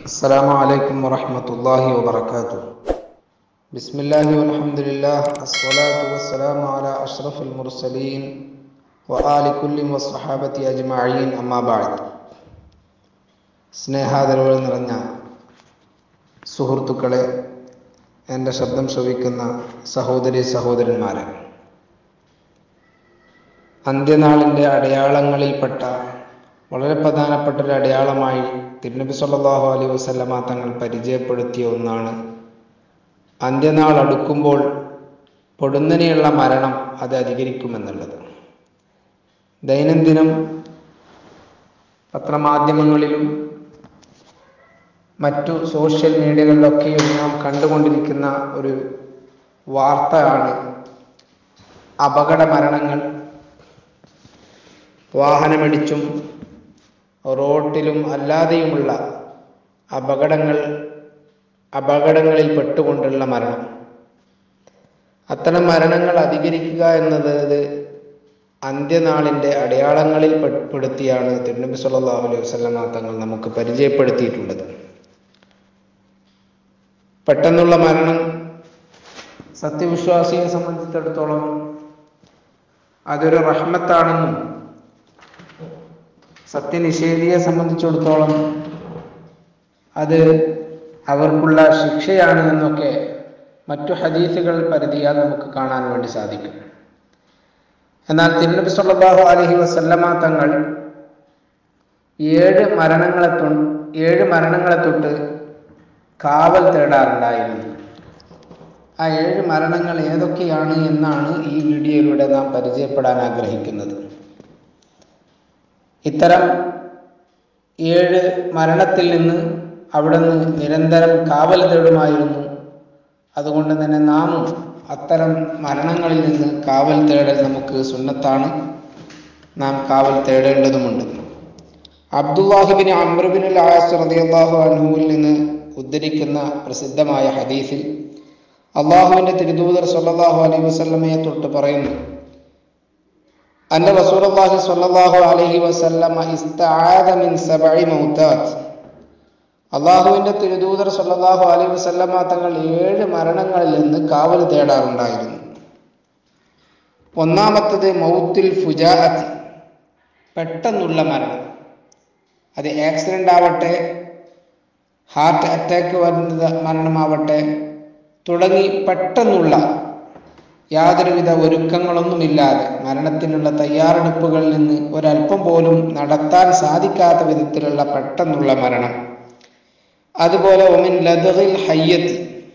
السلام عليكم ورحمة الله وبركاته بسم الله والحمد لله الصلاة والسلام على أشرف المرسلين وآل كل والصحابة أجمعين أما بعد സ്നേഹാദരവുകൾ നിറഞ്ഞ സുഹൃത്തുക്കളെ എൻ്റെ ശബ്ദം ശ്രവിക്കുന്ന സഹോദരി സഹോദരന്മാരെ അന്ത്യനാളിൻ്റെ അടയാളങ്ങളിൽപ്പെട്ട വളരെ പ്രധാനപ്പെട്ട ഒരു അടയാളമായി തിരുനബി സല്ലല്ലാഹു അലൈഹി വസല്ലമ തങ്ങൾ പരിചയപ്പെടുത്തിയ ഒന്നാണ് അന്ത്യനാൾ അടുക്കുമ്പോൾ പൊടുന്നനെയുള്ള മരണം അത് അധികരിക്കുമെന്നുള്ളത് ദൈനംദിനം പത്രമാധ്യമങ്ങളിലും മറ്റു സോഷ്യൽ മീഡിയകളിലൊക്കെയും നാം കണ്ടുകൊണ്ടിരിക്കുന്ന ഒരു വാർത്തയാണ് അപകട മരണങ്ങൾ വാഹനമിടിച്ചും റോട്ടിലും അല്ലാതെയുമുള്ള അപകടങ്ങൾ അപകടങ്ങളിൽ പെട്ടുകൊണ്ടുള്ള മരണം അത്തരം മരണങ്ങൾ അധികരിക്കുക എന്നത് ഇത് അന്ത്യനാളിൻ്റെ അടയാളങ്ങളിൽ പെ- പെടുത്തിയാണ് തിരുനബി സല്ലല്ലാഹു അലൈഹി വസല്ലമ തങ്ങൾ നമുക്ക് പരിചയപ്പെടുത്തിയിട്ടുള്ളത് പെട്ടെന്നുള്ള മരണം സത്യവിശ്വാസിയെ സംബന്ധിച്ചിടത്തോളം അതൊരു റഹ്മത്താണെന്നും സത്യനിഷേധിയെ സംബന്ധിച്ചിടത്തോളം അത് അവർക്കുള്ള ശിക്ഷയാണ് എന്നൊക്കെ മറ്റു ഹദീസുകൾ പരിധിയാൽ നമുക്ക് കാണാൻ വേണ്ടി സാധിക്കും എന്നാൽ തിരുനബി സല്ലല്ലാഹു അലൈഹി വസല്ലമ തങ്ങൾ ഏഴ് മരണങ്ങളെ തൊ ഏഴ് മരണങ്ങളെ തൊട്ട് കാവൽ തേടാറുണ്ടായിരുന്നു ആ ഏഴ് മരണങ്ങൾ ഏതൊക്കെയാണ് എന്നാണ് ഈ വീഡിയോയിലൂടെ നാം പരിചയപ്പെടാൻ ആഗ്രഹിക്കുന്നത് ഇത്തരം ഏഴ് മരണത്തിൽ നിന്ന് അവിടുന്ന് നിരന്തരം കാവൽ തേടുമായിരുന്നു അതുകൊണ്ട് തന്നെ നാമും അത്തരം മരണങ്ങളിൽ നിന്ന് കാവൽ തേടൽ നമുക്ക് സുന്നത്താണ് നാം കാവൽ തേടേണ്ടതുമുണ്ട് അബ്ദുല്ലാഹിബിൻ അമ്രുബിൻ ആസ് റളിയല്ലാഹു അൻഹുവിൽ നിന്ന് ഉദ്ധരിക്കുന്ന പ്രസിദ്ധമായ ഹദീസിൽ അള്ളാഹുവിന്റെ തിരുദൂതർ സല്ലല്ലാഹു അലൈഹി വസല്ലമയെ തൊട്ട് പറയുന്നു അന്ന റസൂലുള്ളാഹി സ്വല്ലല്ലാഹു അലൈഹി വസല്ലമ ഇസ്തആദ മിൻ സബഇ മൗതാത്ത് അള്ളാഹുവിന്റെ തിരുദൂതർ സല്ലല്ലാഹു അലൈഹി വസല്ലമ തങ്ങൾ ഏഴ് മരണങ്ങളിൽ നിന്ന് കാവൽ തേടാറുണ്ടായിരുന്നു ഒന്നാമത്തത് മൗത്തിൽ ഫുജാഅത്ത് പെട്ടെന്നുള്ള മരണം അത് ആക്സിഡന്റ് ആവട്ടെ ഹാർട്ട് അറ്റാക്ക് വരുന്നത് മരണമാവട്ടെ തുടങ്ങി പെട്ടെന്നുള്ള യാതൊരുവിധ ഒരുക്കങ്ങളൊന്നുമില്ലാതെ മരണത്തിനുള്ള തയ്യാറെടുപ്പുകളിൽ നിന്ന് ഒരല്പം പോലും നടത്താൻ സാധിക്കാത്ത വിധത്തിലുള്ള പെട്ടെന്നുള്ള മരണം അതുപോലെ ഒമിൻ ലതഹിൽ ഹയ്യത്ത്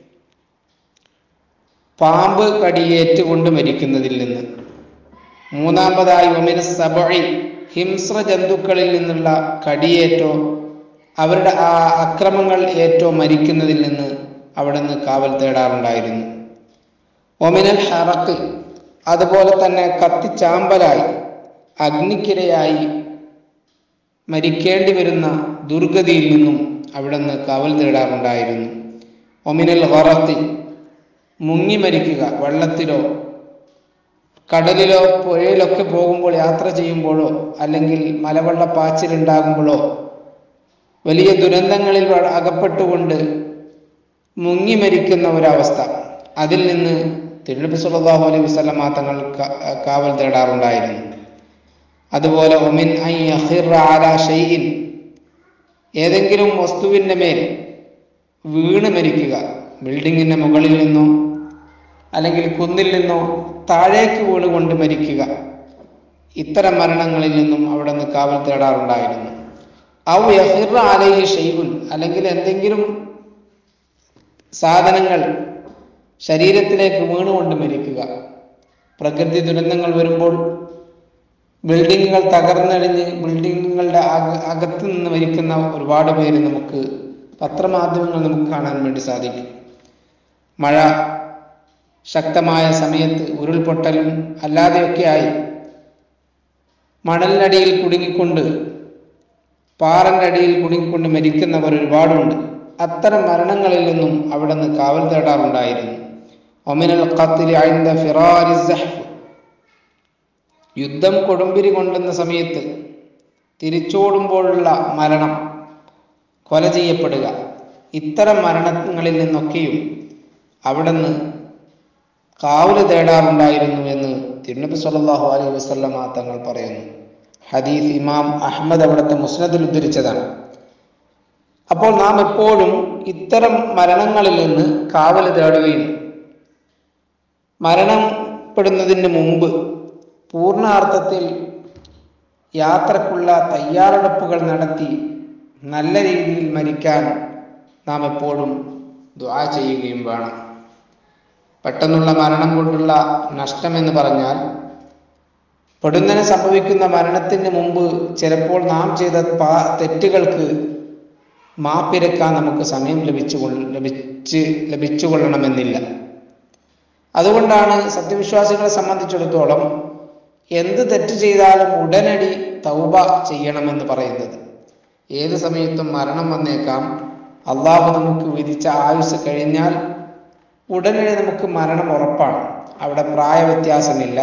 പാമ്പ് കടിയേറ്റുകൊണ്ട് മരിക്കുന്നതിൽ നിന്ന് മൂന്നാമതായി ഒമിന സബഴി ഹിംസ്ര ജന്തുക്കളിൽ നിന്നുള്ള കടിയേറ്റോ അവരുടെ ആ അക്രമങ്ങൾ ഏറ്റോ മരിക്കുന്നതിൽ നിന്ന് അവിടെ നിന്ന് കാവൽ തേടാറുണ്ടായിരുന്നു ഒമിനൽ ഹറക്ക് അതുപോലെ തന്നെ കത്തിച്ചാമ്പലായി അഗ്നിക്കിരയായി മരിക്കേണ്ടി വരുന്ന ദുർഗതിയിൽ നിന്നും അവിടെ നിന്ന് കാവൽ തേടാറുണ്ടായിരുന്നു ഒമിനൽ ഹൊറത്തി മുങ്ങി മരിക്കുക വെള്ളത്തിലോ കടലിലോ പുഴയിലൊക്കെ പോകുമ്പോൾ യാത്ര ചെയ്യുമ്പോഴോ അല്ലെങ്കിൽ മലവെള്ളപ്പാച്ചിലുണ്ടാകുമ്പോഴോ വലിയ ദുരന്തങ്ങളിൽ വ- അകപ്പെട്ടുകൊണ്ട് മുങ്ങി മരിക്കുന്ന ഒരവസ്ഥ അതിൽ നിന്ന് തിരുനബി സല്ലല്ലാഹു അലൈഹി വസല്ലമ തങ്ങൾ ക- കാവൽ തേടാറുണ്ടായിരുന്നു അതുപോലെ ഒമിൻ ഐ യഖിറ അലാ ഷൈഇൻ ഏതെങ്കിലും വസ്തുവിൻ്റെ മേൽ വീണ് മരിക്കുക ബിൽഡിങ്ങിന്റെ മുകളിൽ നിന്നോ അല്ലെങ്കിൽ കുന്നിൽ നിന്നോ താഴേക്ക് വീണുകൊണ്ട് മരിക്കുക ഇത്തരം മരണങ്ങളിൽ നിന്നും അവിടെ നിന്ന് കാവൽ തേടാറുണ്ടായിരുന്നു ഔ യഹിറ അലൈഹി ഷെയ്ബുൻ അല്ലെങ്കിൽ എന്തെങ്കിലും സാധനങ്ങൾ ശരീരത്തിലേക്ക് വീണുകൊണ്ട് മരിക്കുക പ്രകൃതി ദുരന്തങ്ങൾ വരുമ്പോൾ ബിൽഡിങ്ങുകൾ തകർന്നടിഞ്ഞ് ബിൽഡിങ്ങുകളുടെ അക- അകത്ത് നിന്ന് മരിക്കുന്ന ഒരുപാട് പേര് നമുക്ക് പത്രമാധ്യമങ്ങൾ നമുക്ക് കാണാൻ വേണ്ടി സാധിക്കും മഴ ശക്തമായ സമയത്ത് ഉരുൾപൊട്ടലും അല്ലാതെയൊക്കെയായി മണലിനടിയിൽ കുടുങ്ങിക്കൊണ്ട് പാറന്റെ അടിയിൽ കുടുങ്ങിക്കൊണ്ട് മരിക്കുന്നവർ ഒരുപാടുണ്ട് അത്തരം മരണങ്ങളിൽ നിന്നും അവിടെ നിന്ന് കാവൽ തേടാറുണ്ടായിരുന്നു ഒമിനൽ ഖത്ലി ഐന്ദ ഫിറാരി സഹ്ഫ് യുദ്ധം കൊടുമ്പിരി കൊണ്ടുന്ന സമയത്ത് തിരിച്ചോടുമ്പോഴുള്ള മരണം കൊല ചെയ്യപ്പെടുക ഇത്തരം മരണങ്ങളിൽ നിന്നൊക്കെയും അവിടുന്ന് കാവല് തേടാറുണ്ടായിരുന്നു എന്ന് തിരുനബി സല്ലല്ലാഹു അലൈഹി വസല്ലമ തങ്ങൾ പറയുന്നു ഹദീസ് ഇമാം അഹമ്മദ് അവിടുത്തെ മുസ്നദിൽ ഉദ്ധരിച്ചതാണ് അപ്പോൾ നാം എപ്പോഴും ഇത്തരം മരണങ്ങളിൽ നിന്ന് കാവല് തേടുകയും മരണപ്പെടുന്നതിന് മുമ്പ് പൂർണ്ണാർത്ഥത്തിൽ യാത്രക്കുള്ള തയ്യാറെടുപ്പുകൾ നടത്തി നല്ല രീതിയിൽ മരിക്കാൻ നാം എപ്പോഴും ദ്വാ ചെയ്യുകയും വേണം പെട്ടെന്നുള്ള മരണം കൊണ്ടുള്ള നഷ്ടമെന്ന് പറഞ്ഞാൽ പെടുന്നതിന് സംഭവിക്കുന്ന മരണത്തിന് മുമ്പ് ചിലപ്പോൾ നാം ചെയ്ത പാ തെറ്റുകൾക്ക് മാപ്പിരക്കാൻ നമുക്ക് സമയം ലഭിച്ചു ലഭിച്ച് ലഭിച്ചുകൊള്ളണമെന്നില്ല അതുകൊണ്ടാണ് സത്യവിശ്വാസികളെ സംബന്ധിച്ചിടത്തോളം എന്ത് തെറ്റ് ചെയ്താലും ഉടനടി തൗബ ചെയ്യണമെന്ന് പറയുന്നത് ഏത് സമയത്തും മരണം വന്നേക്കാം അള്ളാഹു നമുക്ക് വിധിച്ച ആയുസ് കഴിഞ്ഞാൽ ഉടനടി നമുക്ക് മരണം ഉറപ്പാണ് അവിടെ പ്രായ വ്യത്യാസമില്ല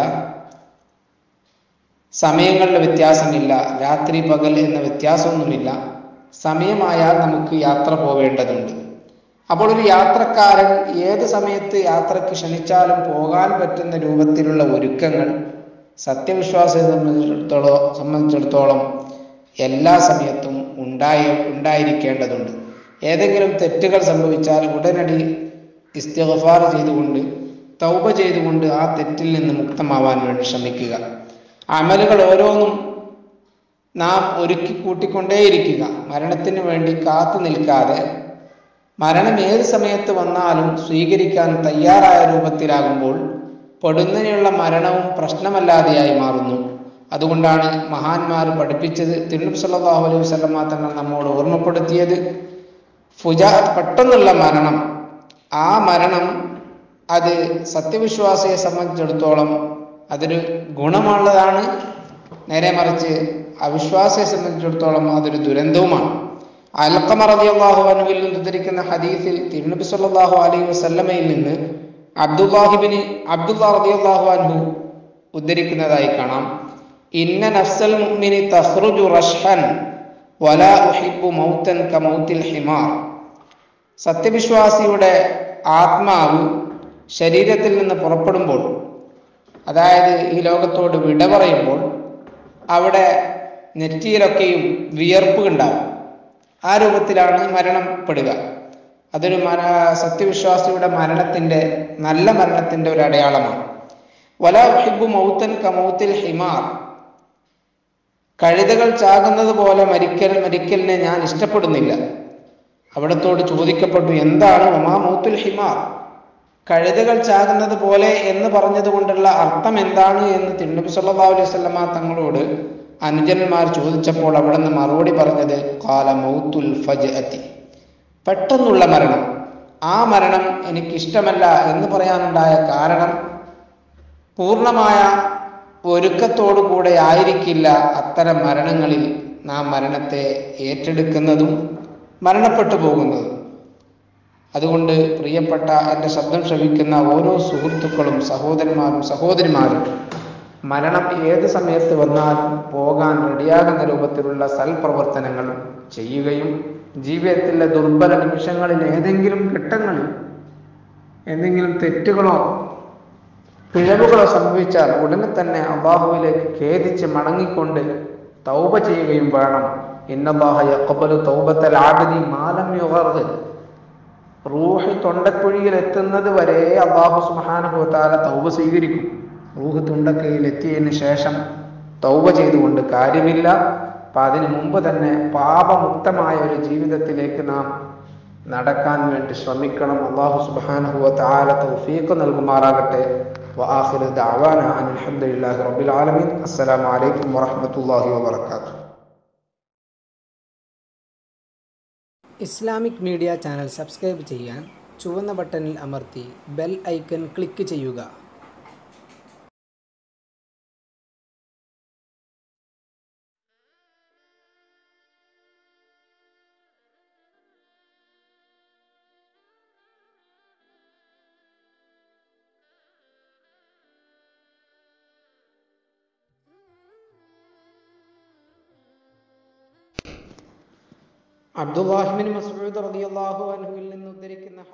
സമയങ്ങളുടെ വ്യത്യാസമില്ല രാത്രി പകൽ എന്ന വ്യത്യാസമൊന്നുമില്ല സമയമായാൽ നമുക്ക് യാത്ര പോവേണ്ടതുണ്ട് അപ്പോൾ ഒരു യാത്രക്കാരൻ ഏത് സമയത്ത് യാത്രക്ക് ക്ഷണിച്ചാലും പോകാൻ പറ്റുന്ന രൂപത്തിലുള്ള ഒരുക്കങ്ങൾ സത്യവിശ്വാസിയെ സംബന്ധിച്ചിടത്തോളം സംബന്ധിച്ചിടത്തോളം എല്ലാ സമയത്തും ഉണ്ടായി ഉണ്ടായിരിക്കേണ്ടതുണ്ട് ഏതെങ്കിലും തെറ്റുകൾ സംഭവിച്ചാൽ ഉടനടി ഇസ്തിഗ്ഫാർ ചെയ്തുകൊണ്ട് തൗബ ചെയ്തുകൊണ്ട് ആ തെറ്റിൽ നിന്ന് മുക്തമാവാൻ വേണ്ടി ശ്രമിക്കുക അമലുകൾ ഓരോന്നും നാം ഒരുക്കി കൂട്ടിക്കൊണ്ടേയിരിക്കുക മരണത്തിന് വേണ്ടി കാത്തു നിൽക്കാതെ മരണം ഏത് സമയത്ത് വന്നാലും സ്വീകരിക്കാൻ തയ്യാറായ രൂപത്തിലാകുമ്പോൾ പെടുന്നതിനുള്ള മരണവും പ്രശ്നമല്ലാതെയായി മാറുന്നു അതുകൊണ്ടാണ് മഹാന്മാർ പഠിപ്പിച്ചത് തിരുനബി സല്ലല്ലാഹു അലൈഹി വസല്ലമ തങ്ങൾ നമ്മോട് ഓർമ്മപ്പെടുത്തിയത് ഫുജ പെട്ടെന്നുള്ള മരണം ആ മരണം അത് സത്യവിശ്വാസിയെ സംബന്ധിച്ചിടത്തോളം അതൊരു ഗുണമുള്ളതാണ് നേരെ മറിച്ച് അവിശ്വാസിയെ സംബന്ധിച്ചിടത്തോളം അതൊരു ദുരന്തവുമാണ് അൽക്കമ റളിയല്ലാഹു അൻഹുവിൽ നിന്ന് ഉദ്ധരിക്കുന്ന ഹദീസിൽ തിരുനബി സല്ലല്ലാഹു അലൈഹി വസല്ലമയിൽ നിന്ന് അബ്ദുല്ലാഹിബിന് അബ്ദുല്ലാ റളിയല്ലാഹു അൻഹു ഉദ്ധരിക്കുന്നതായി കാണാം ഇന്ന നഫ്സൽ മുഅ്മിനി തഖ്റുജു റഷ്ഹൻ വലാ ഉഹിബ്ബു മൗതൻ കമൗത്തിൽ ഹിമാർ സത്യവിശ്വാസിയുടെ ആത്മാവ് ശരീരത്തിൽ നിന്ന് പുറപ്പെടുമ്പോൾ അതായത് ഈ ലോകത്തോട് വിട പറയുമ്പോൾ അവിടെ നെറ്റിയിലൊക്കെയും വിയർപ്പ് ഉണ്ടാവും ആ രൂപത്തിലാണ് മരണപ്പെടുക അതൊരു മര സത്യവിശ്വാസിയുടെ മരണത്തിന്റെ നല്ല മരണത്തിന്റെ ഒരു അടയാളമാണ് വല ഹിബു മൗത്തൻ കമൗത്തിൽ ഹിമാർ കഴുതകൾ ചാകുന്നത് പോലെ മരിക്കൽ മരിക്കലിനെ ഞാൻ ഇഷ്ടപ്പെടുന്നില്ല അവിടത്തോട് ചോദിക്കപ്പെട്ടു എന്താണ് ഒമാ മൗത്തുൽ ഹിമാർ കഴുതകൾ ചാകുന്നത് പോലെ എന്ന് പറഞ്ഞത് കൊണ്ടുള്ള അർത്ഥം എന്താണ് എന്ന് തിരുനബി സല്ലല്ലാഹു അലൈഹി വസല്ലമ തങ്ങളോട് അനുജന്മാർ ചോദിച്ചപ്പോൾ അവിടുന്ന് മറുപടി പറഞ്ഞത് കാല മൗത്തുൽ ഫജ്അത്തി പെട്ടെന്നുള്ള മരണം ആ മരണം എനിക്ക് ഇഷ്ടമല്ല എന്ന് പറയാനുണ്ടായ കാരണം പൂർണ്ണമായ ഒരുക്കത്തോടു കൂടെ ആയിരിക്കില്ല അത്തരം മരണങ്ങളിൽ നാം മരണത്തെ ഏറ്റെടുക്കുന്നതും മരണപ്പെട്ടു പോകുന്നതും അതുകൊണ്ട് പ്രിയപ്പെട്ട എൻ്റെ ശബ്ദം ശ്രവിക്കുന്ന ഓരോ സുഹൃത്തുക്കളും സഹോദരന്മാരും സഹോദരിമാരും മരണം ഏത് സമയത്ത് വന്നാലും പോകാൻ റെഡിയാകുന്ന രൂപത്തിലുള്ള സൽപ്രവർത്തനങ്ങൾ ചെയ്യുകയും ജീവിതത്തിലെ ദുർബല നിമിഷങ്ങളിൽ ഏതെങ്കിലും ഘട്ടങ്ങളിൽ എന്തെങ്കിലും തെറ്റുകളോ പിഴവുകളോ സംഭവിച്ചാൽ ഉടനെ തന്നെ അള്ളാഹുവിലേക്ക് ഖേദിച്ച് മടങ്ങിക്കൊണ്ട് തൗബ ചെയ്യുകയും വേണം ഇന്നല്ലാഹ യഖബലു തൗബത്തൽ ആബദി മാലം യുഗർദ് റൂഹ് തൊണ്ടക്കുഴിയിൽ എത്തുന്നത് വരെ അള്ളാഹു സുബ്ഹാനഹു വതആല തൗബ സ്വീകരിക്കും റൂഹ് തുണ്ടക്കയിൽ എത്തിയതിന് ശേഷം തൗബ ചെയ്തുകൊണ്ട് കാര്യമില്ല അപ്പൊ അതിനു മുമ്പ് തന്നെ പാപമുക്തമായ ഒരു ജീവിതത്തിലേക്ക് നാം നടക്കാൻ വേണ്ടി ശ്രമിക്കണം അള്ളാഹു സുബ്ഹാനഹു വതആല തൗഫീഖ് നൽകുമാറാകട്ടെ وآخر دعوانا أن الحمد لله رب العالمين السلام عليكم ورحمة الله وبركاته ഇസ്ലാമിക് മീഡിയ ചാനൽ സബ്സ്ക്രൈബ് ചെയ്യാൻ ചുവന്ന ബട്ടണിൽ അമർത്തി ബെൽ ഐക്കൺ ക്ലിക്ക് ചെയ്യുക അബ്ദുല്ലാഹിബിൻ മസ്ഊദ് റളിയല്ലാഹു അൻഹുവിൽ നിന്ന് ഉദ്ധരിക്കുന്ന